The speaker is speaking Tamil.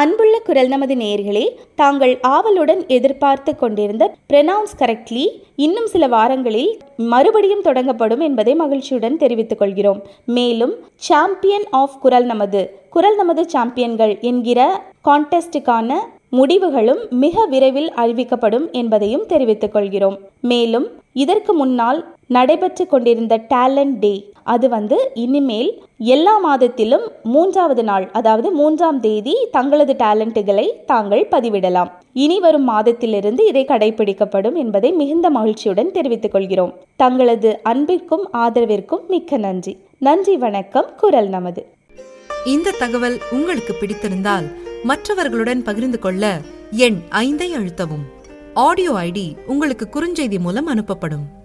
அன்புள்ள குரல் நமது நேயர்களே தாங்கள் ஆவலுடன் எதிர்பார்த்து கொண்டிருந்த ப்ரனவுன்ஸ் கரெக்ட்லி இன்னும் சில வாரங்களில் மறுபடியும் தொடங்கப்படும் என்பதை மகிழ்ச்சியுடன் தெரிவித்துக் கொள்கிறோம் மேலும் சாம்பியன் ஆஃப் குரல் நமது குரல் நமது சாம்பியன்கள் என்கிற கான்டெஸ்டுக்கான முடிவுகளும் மிக விரைவில் அறிவிக்கப்படும் என்பதையும் தெரிவித்துக் கொள்கிறோம் மேலும் இதற்கு முன்னால் நடைபெற்று கொண்டிருந்த டேலண்ட் டே அது வந்து இனிமேல் எல்லா மாதத்திலும் மூன்றாவது நாள் அதாவது மூன்றாம் தேதி தங்களது டேலண்ட்டுகளை தாங்கள் பதிவிடலாம் இனி வரும் மாதத்திலிருந்து இதை கடைபிடிக்கப்படும் என்பதை மிகுந்த மகிழ்ச்சியுடன் தெரிவித்துக் கொள்கிறோம் தங்களது அன்பிற்கும் ஆதரவிற்கும் மிக்க நன்றி நன்றி வணக்கம் குரல் நமது இந்த தகவல் உங்களுக்கு பிடித்திருந்தால் மற்றவர்களுடன் பகிர்ந்து கொள்ள எண் ஐந்தை அழுத்தவும் ஆடியோ ஐடி உங்களுக்கு குறுஞ்செய்தி மூலம் அனுப்பப்படும்